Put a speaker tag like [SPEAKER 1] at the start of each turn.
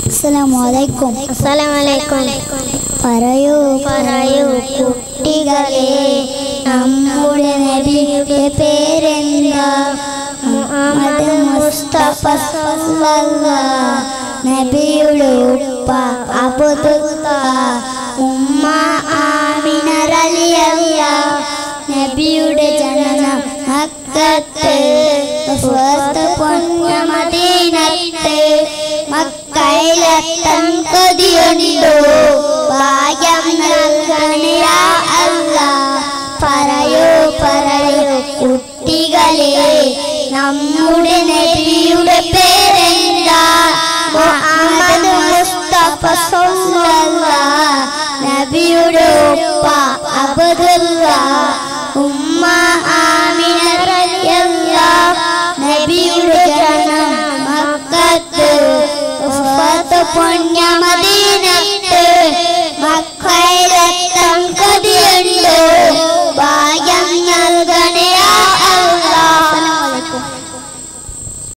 [SPEAKER 1] അസ്സലാമലൈക്കും
[SPEAKER 2] അസ്സലാമലൈക്കും
[SPEAKER 1] പറയൂ
[SPEAKER 2] പറയൂ
[SPEAKER 1] കുട്ടികളെ നമ്മുടെ നബിയുടെ പേരെന്താ മുഹമ്മദ് മുസ്തഫ സല്ലല്ലാഹ് നബിയുടെ ഉപ്പ അബ്ദുല്ല ഉമ്മ ആമിന റളിയല്ല നബിയുടെ ജനനം മക്കത്ത് വഫാത്ത് പൊന്ന മദീനത്ത് മക്കയിലെത്താൻ കൊതിയുണ്ടോ ഭാഗ്യം നൽകണേ അല്ല പറയൂ പറയൂ കുട്ടികളെ നമ്മുടെ നബിയുടെ പേരെന്താ മുഹമ്മദ് മുസ്തഫ സല്ലല്ലാഹ് നബിയുടെ ഉപ്പ അബ്ദുല്ല ഉമ്മ ആമിന റളിയല്ലാഹ് നബിയുടെ ജനനം മക്കത്ത് വഫാത്ത് പൊന്ന മദീനത്ത് മക്ക